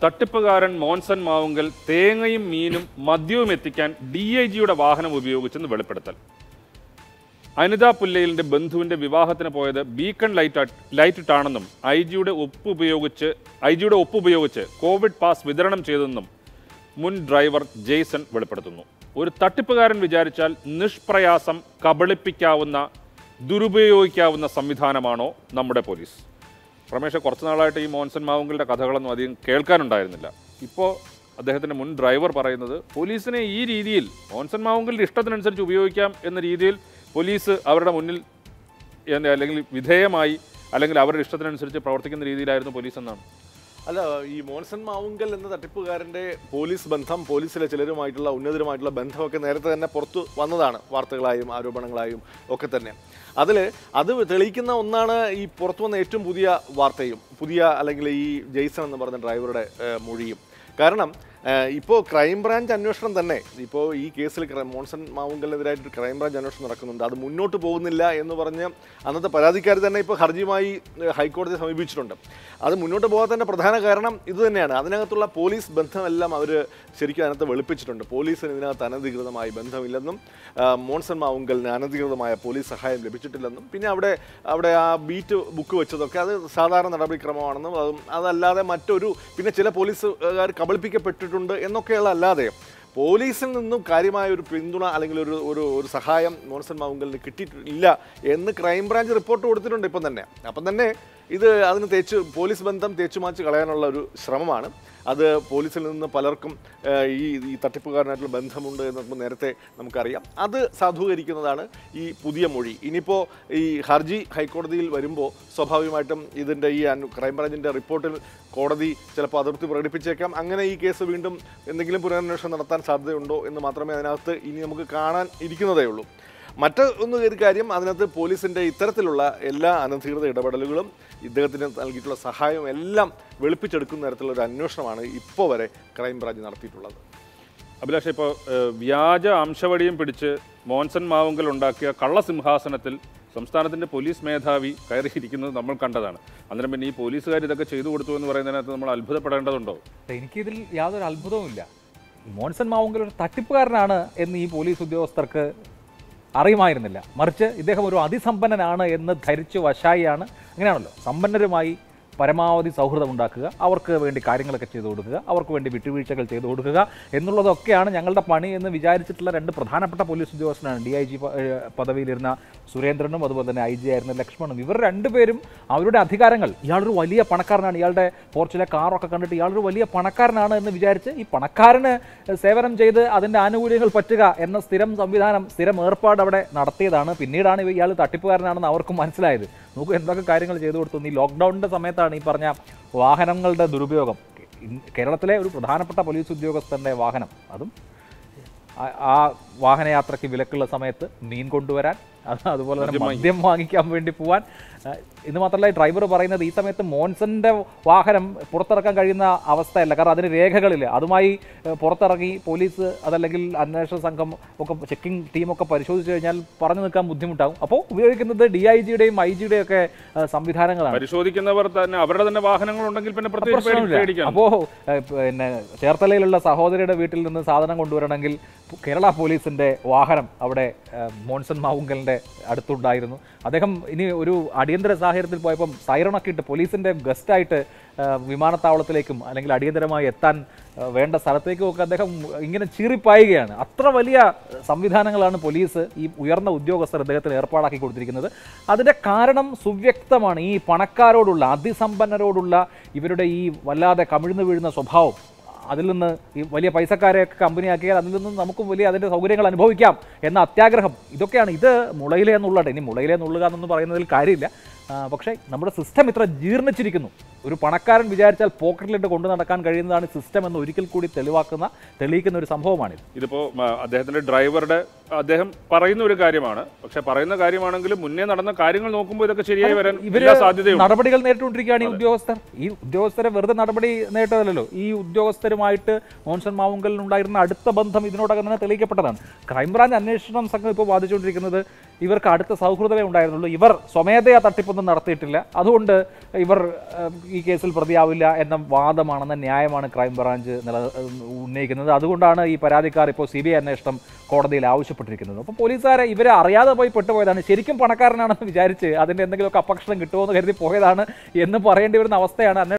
തട്ടിപ്പുകാരൻ മോൻസൺ മാവുങ്കൽ തേങ്ങയും മീനും മദ്യവും എത്തിക്കാൻ ഡി ഐ ജിയുടെ വാഹനം ഉപയോഗിച്ചെന്ന് വെളിപ്പെടുത്തൽ അനിത പുല്ലയിലിന്റെ ബന്ധുവിന്റെ വിവാഹത്തിന് പോയത് ബീക്കൺ ലൈറ്റ് ലൈറ്റ് ഇട്ടാണെന്നും ഐ ജിയുടെ ഒപ്പ് ഉപയോഗിച്ച് ഐ ജിയുടെ ഒപ്പ് ഉപയോഗിച്ച് കോവിഡ് പാസ് വിതരണം ചെയ്തെന്നും മുൻ ഡ്രൈവർ ജെയ്സൺ വെളിപ്പെടുത്തുന്നു ഒരു തട്ടിപ്പുകാരൻ വിചാരിച്ചാൽ നിഷ്പ്രയാസം കബളിപ്പിക്കാവുന്ന ദുരുപയോഗിക്കാവുന്ന സംവിധാനമാണോ നമ്മുടെ പോലീസ് രമേശ് കുറച്ച് നാളായിട്ട് ഈ മോൻസൺ മാവുങ്കലിന്റെ കഥകളൊന്നും അധികം കേൾക്കാനുണ്ടായിരുന്നില്ല ഇപ്പോൾ അദ്ദേഹത്തിന്റെ മുൻ ഡ്രൈവർ പറയുന്നത് പോലീസിനെ ഈ രീതിയിൽ മോൻസൺ മാവുങ്കലിന്റെ ഇഷ്ടത്തിനനുസരിച്ച് ഉപയോഗിക്കാം എന്ന രീതിയിൽ പോലീസ് അവരുടെ മുന്നിൽ എന്താ, അല്ലെങ്കിൽ വിധേയമായി അല്ലെങ്കിൽ അവരുടെ ഇഷ്ടത്തിനനുസരിച്ച് പ്രവർത്തിക്കുന്ന രീതിയിലായിരുന്നു പോലീസ് എന്നാണ് അല്ല ഈ മോൻസൺ മാവുങ്കൽ എന്ന തട്ടിപ്പുകാരന്റെ പോലീസ് ബന്ധം പോലീസിലെ ചിലരുമായിട്ടുള്ള ഉന്നതരുമായിട്ടുള്ള ബന്ധമൊക്കെ നേരത്തെ തന്നെ പുറത്തു വന്നതാണ് വാർത്തകളായും ആരോപണങ്ങളായും ഒക്കെ തന്നെ അതിൽ അത് തെളിയിക്കുന്ന ഒന്നാണ് ഈ പുറത്തു വന്ന ഏറ്റവും പുതിയ വാർത്തയും പുതിയ അല്ലെങ്കിൽ ഈ ജെയ്സൺ എന്ന് പറഞ്ഞ ഡ്രൈവറുടെ ഏഹ്, മൊഴിയും കാരണം ഇപ്പോൾ ക്രൈംബ്രാഞ്ച് അന്വേഷണം തന്നെ ഇപ്പോൾ ഈ കേസിൽ ക്രൈ- മോൺസൺ മാവുങ്കലിനെതിരായിട്ട് ക്രൈംബ്രാഞ്ച് അന്വേഷണം നടക്കുന്നുണ്ട് അത് മുന്നോട്ട് പോകുന്നില്ല എന്ന് പറഞ്ഞ് അന്നത്തെ പരാതിക്കാർ തന്നെ ഇപ്പോൾ ഹർജിയുമായി ഏഹ്, ഹൈക്കോടതിയെ സമീപിച്ചിട്ടുണ്ട് അത് മുന്നോട്ട് പോകാത്തതിൻ്റെ പ്രധാന കാരണം ഇത് തന്നെയാണ് അതിനകത്തുള്ള പോലീസ് ബന്ധമെല്ലാം അവർ ശരിക്കും അതിനകത്ത് വെളുപ്പിച്ചിട്ടുണ്ട് പോലീസിന് ഇതിനകത്ത് അനധികൃതമായി ബന്ധമില്ലെന്നും ആ, മോൺസൺ മാവുങ്കലിന് അനധികൃതമായ പോലീസ് സഹായം ലഭിച്ചിട്ടില്ലെന്നും പിന്നെ അവിടെ അവിടെ ആ ബീറ്റ് ബുക്ക് വെച്ചതൊക്കെ അത് സാധാരണ നടപടിക്രമമാണെന്നും അതും അതല്ലാതെ മറ്റൊരു പിന്നെ ചില പോലീസുകാർ കബളിപ്പിക്കപ്പെട്ടിട്ടുണ്ട് എന്നൊക്കെയുള്ള അല്ലാതെ പോലീസിൽ നിന്നും കാര്യമായ ഒരു പിന്തുണ അല്ലെങ്കിൽ ഒരു ഒരു ഒരു സഹായം മോൺസൺ മാവുങ്കലിന് കിട്ടിയിട്ടില്ല എന്ന് ക്രൈംബ്രാഞ്ച് റിപ്പോർട്ട് കൊടുത്തിട്ടുണ്ട് ഇപ്പം തന്നെ അപ്പം തന്നെ ഇത് അതിന് തേച്ച് പോലീസ് ബന്ധം തേച്ചുമാച്ച് കളയാനുള്ള ഒരു ശ്രമമാണ് അത് പോലീസിൽ നിന്ന് പലർക്കും ഏഹ്, ഈ ഈ തട്ടിപ്പുകാരനായിട്ടുള്ള ബന്ധമുണ്ട് എന്ന് നമുക്ക് നേരത്തെ നമുക്കറിയാം അത് സാധൂകരിക്കുന്നതാണ് ഈ പുതിയ മൊഴി ഇനിയിപ്പോൾ ഈ ഹർജി ഹൈക്കോടതിയിൽ വരുമ്പോൾ സ്വാഭാവികമായിട്ടും ഇതിൻ്റെ ഈ അന്വ- ക്രൈംബ്രാഞ്ചിൻ്റെ റിപ്പോർട്ടിൽ കോടതി ചിലപ്പോൾ അതൃപ്തി പ്രകടിപ്പിച്ചേക്കാം അങ്ങനെ ഈ കേസ് വീണ്ടും എന്തെങ്കിലും പുനരന്വേഷണം നടത്താൻ സാധ്യതയുണ്ടോ എന്ന് മാത്രമേ അതിനകത്ത് ഇനി നമുക്ക് കാണാൻ ഇരിക്കുന്നതേ ഉള്ളൂ മറ്റ് ഒന്ന് ഒരു കാര്യം അതിനകത്ത് പോലീസിൻ്റെ ഇത്തരത്തിലുള്ള എല്ലാ അനധികൃത ഇടപെടലുകളും ഇദ്ദേഹത്തിന് നൽകിയിട്ടുള്ള സഹായവും എല്ലാം വെളുപ്പിച്ചെടുക്കുന്ന തരത്തിലുള്ള ഒരു അന്വേഷണമാണ് ഇപ്പോൾ വരെ ക്രൈംബ്രാഞ്ച് നടത്തിയിട്ടുള്ളത് അഭിലാഷ് ഇപ്പോൾ വ്യാജ അംശവടിയും പിടിച്ച് മോൻസൺ മാവുങ്കൽ ഉണ്ടാക്കിയ കള്ളസിംഹാസനത്തിൽ സംസ്ഥാനത്തിന്റെ പോലീസ് മേധാവി കയറിയിരിക്കുന്നത് നമ്മൾ കണ്ടതാണ് അന്നേരം പിന്നെ ഈ പോലീസുകാർ ഇതൊക്കെ ചെയ്തു കൊടുത്തു എന്ന് പറയുന്നതിനകത്ത് നമ്മൾ അത്ഭുതപ്പെടേണ്ടതുണ്ടോ എനിക്കിതിൽ യാതൊരു അത്ഭുതവുമില്ല ഈ മോൻസൺ മാവുങ്കൽ ഒരു തട്ടിപ്പുകാരനാണ് എന്ന് ഈ പോലീസ് ഉദ്യോഗസ്ഥർക്ക് അറിയുമായിരുന്നില്ല മറിച്ച് ഇദ്ദേഹം ഒരു അതിസമ്പന്നനാണ് എന്ന് ധരിച്ചു വശായിയാണ് അങ്ങനെയാണല്ലോ സമ്പന്നരുമായി പരമാവധി സൗഹൃദം ഉണ്ടാക്കുക അവർക്ക് വേണ്ടി കാര്യങ്ങളൊക്കെ ചെയ്തു കൊടുക്കുക അവർക്ക് വേണ്ടി വിട്ടുവീഴ്ചകൾ ചെയ്തു കൊടുക്കുക എന്നുള്ളതൊക്കെയാണ് ഞങ്ങളുടെ പണി എന്ന് വിചാരിച്ചിട്ടുള്ള രണ്ട് പ്രധാനപ്പെട്ട പോലീസ് ഉദ്യോഗസ്ഥനാണ് ഡി ഐ ജി പദവിയിലിരുന്ന സുരേന്ദ്രനും അതുപോലെ തന്നെ ഐ ജി ആയിരുന്ന ലക്ഷ്മണും ഇവർ രണ്ടുപേരും അവരുടെ അധികാരങ്ങൾ ഇയാളൊരു വലിയ പണക്കാരനാണ് ഇയാളുടെ പോർച്ചിലെ കാറൊക്കെ കണ്ടിട്ട് ഇയാളൊരു വലിയ പണക്കാരനാണ് എന്ന് വിചാരിച്ച് ഈ പണക്കാരന് സേവനം ചെയ്ത് അതിൻ്റെ ആനുകൂല്യങ്ങൾ പറ്റുക എന്ന സ്ഥിരം സംവിധാനം സ്ഥിരം ഏർപ്പാട് അവിടെ നടത്തിയതാണ് പിന്നീടാണ് ഇവ- ഇയാൾ തട്ടിപ്പുകാരനാണെന്ന് അവർക്ക് മനസ്സിലായത് നോക്കൂ എന്തൊക്കെ കാര്യങ്ങൾ ചെയ്തു കൊടുത്തു ഈ ലോക്ക്ഡൗണിൻ്റെ സമയത്താണ് ഈ പറഞ്ഞ വാഹനങ്ങളുടെ ദുരുപയോഗം ഇൻ- കേരളത്തിലെ ഒരു പ്രധാനപ്പെട്ട പോലീസ് ഉദ്യോഗസ്ഥൻ്റെ വാഹനം അതും ആ- ആ വാഹനയാത്രയ്ക്ക് വിലക്കുള്ള സമയത്ത് മീൻ കൊണ്ടുവരാൻ അത് അതുപോലെ തന്നെ മദ്യം വാങ്ങിക്കാൻ വേണ്ടി പോവാൻ ആ, ഇത് മാത്രമല്ല ഈ ഡ്രൈവർ പറയുന്നത് ഈ സമയത്ത് മോൻസന്റെ വാഹനം പുറത്തിറക്കാൻ കഴിയുന്ന അവസ്ഥയല്ല കാരണം അതിന് രേഖകളില്ല അതുമായി ഏ, പുറത്തിറങ്ങി പോലീസ് അതല്ലെങ്കിൽ അന്വേഷണ സംഘം ഒക്കെ ചെക്കിംഗ് ടീമൊക്കെ പരിശോധിച്ചു കഴിഞ്ഞാൽ പറഞ്ഞു നിൽക്കാൻ ബുദ്ധിമുട്ടാകും അപ്പോൾ ഉപയോഗിക്കുന്നത് ഡി ഐ ജിയുടെയും ഐ ജിയുടെയും ഒക്കെ ആ, സംവിധാനങ്ങളാണ് പരിശോധിക്കുന്നവർ തന്നെ അവരുടെ തന്നെ വാഹനങ്ങൾ ഉണ്ടെങ്കിൽ പിന്നെ പ്രത്യേകിച്ച് പേടി- പ്രശ്നമില്ല പേടിക്കണം അപ്പോ ഏഹ്, പിന്നെ ചേർത്തലയിലുള്ള സഹോദരിയുടെ വീട്ടിൽ നിന്ന് സാധനം കൊണ്ടുവരണമെങ്കിൽ കേരള പോലീസിന്റെ വാഹനം അവിടെ ഏഹ്, മോൺസൺ മാവുങ്കലിന്റെ അടുത്തുണ്ടായിരുന്നു അദ്ദേഹം ഇനി ഒരു അടിയന്തര സാഹചര്യത്തിൽ പോയപ്പം സൈറണൊക്കെ ഇട്ട് പോലീസിന്റെ ഗസ്റ്റായിട്ട് ഏഹ്, വിമാനത്താവളത്തിലേക്കും അല്ലെങ്കിൽ അടിയന്തരമായി എത്താൻ ഏഹ്, വേണ്ട സ്ഥലത്തേക്കും ഒക്കെ അദ്ദേഹം ഇങ്ങനെ ചീറിപ്പായുകയാണ് അത്ര വലിയ സംവിധാനങ്ങളാണ് പോലീസ് ഈ ഉയർന്ന ഉദ്യോഗസ്ഥർ അദ്ദേഹത്തിന് ഏർപ്പാടാക്കി കൊടുത്തിരിക്കുന്നത് അതിന്റെ കാരണം സുവ്യക്തമാണ് ഈ പണക്കാരോടുള്ള അതിസമ്പന്നരോടുള്ള ഇവരുടെ ഈ വല്ലാതെ കമിഴ്ന്നു വീഴുന്ന സ്വഭാവം അതിൽ നിന്ന് ഈ വലിയ പൈസക്കാരെയൊക്കെ കമ്പനിയാക്കിയാൽ അതിൽ നിന്ന് നമുക്കും വലിയ അതിൻ്റെ സൗകര്യങ്ങൾ അനുഭവിക്കാം എന്ന അത്യാഗ്രഹം ഇതൊക്കെയാണ് ഇത് മുളയിലേ എന്നുള്ളത് ഇനി മുളയിലേ എന്നുള്ളുക എന്നൊന്നും പറയുന്നതിൽ കാര്യമില്ല ആ, പക്ഷേ നമ്മുടെ സിസ്റ്റം ഇത്ര ജീർണിച്ചിരിക്കുന്നു ഒരു പണക്കാരൻ വിചാരിച്ചാൽ പോക്കറ്റിലിട്ട് കൊണ്ടു നടക്കാൻ കഴിയുന്നതാണ് സിസ്റ്റം എന്ന് ഒരിക്കൽ കൂടി തെളിവാക്കുന്ന തെളിയിക്കുന്ന ഒരു സംഭവമാണിത് ഇതിപ്പോ മ, അദ്ദേഹത്തിന്റെ ഡ്രൈവറുടെ അദ്ദേഹം പറയുന്ന ഒരു കാര്യമാണ് പക്ഷെ പറയുന്ന കാര്യമാണെങ്കിലും മുന്നേ നടന്ന കാര്യങ്ങൾ നോക്കുമ്പോൾ ഇതൊക്കെ ശരിയായി വരാൻ ഇവര് എല്ലാ സാധ്യതയുണ്ട് നടപടികൾ നേരിട്ടുകൊണ്ടിരിക്കുകയാണ് ഈ ഉദ്യോഗസ്ഥർ ഈ ഉദ്യോഗസ്ഥരെ വെറുതെ നടപടി നേട്ടമല്ലല്ലോ ഈ ഉദ്യോഗസ്ഥരുമായിട്ട് മോൻസൺ മാവുങ്കലിനുണ്ടായിരുന്ന അടുത്ത ബന്ധം ഇതിനോടകം തന്നെ തെളിയിക്കപ്പെട്ടതാണ് ക്രൈംബ്രാഞ്ച് അന്വേഷണം സംഘം ഇപ്പോൾ വാദിച്ചുകൊണ്ടിരിക്കുന്നത് ഇവർക്ക് അടുത്ത സൗഹൃദമേ ഉണ്ടായിരുന്നുള്ളൂ ഇവർ സ്വമേധയാ തട്ടിപ്പൊന്നും നടത്തിയിട്ടില്ല അതുകൊണ്ട് ഇവർ ഏഹ്, ഈ കേസിൽ പ്രതിയാവില്ല എന്ന വാദമാണെന്ന ന്യായമാണ് ക്രൈംബ്രാഞ്ച് നില ഉന്നയിക്കുന്നത് അതുകൊണ്ടാണ് ഈ പരാതിക്കാർ ഇപ്പോൾ സി ബി ഐ അന്വേഷണം കോടതിയിൽ ആവശ്യപ്പെട്ടിരിക്കുന്നത് അപ്പോൾ പോലീസുകാരെ ഇവരെ അറിയാതെ പോയി പെട്ടുപോയതാണ് ശരിക്കും പണക്കാരനാണെന്ന് വിചാരിച്ച് അതിൻ്റെ എന്തെങ്കിലുമൊക്കെ അപകർഷണം കിട്ടുമോ എന്ന് കരുതി പോയതാണ് എന്ന് പറയേണ്ടി വരുന്ന അവസ്ഥയാണ് അന്വേഷണം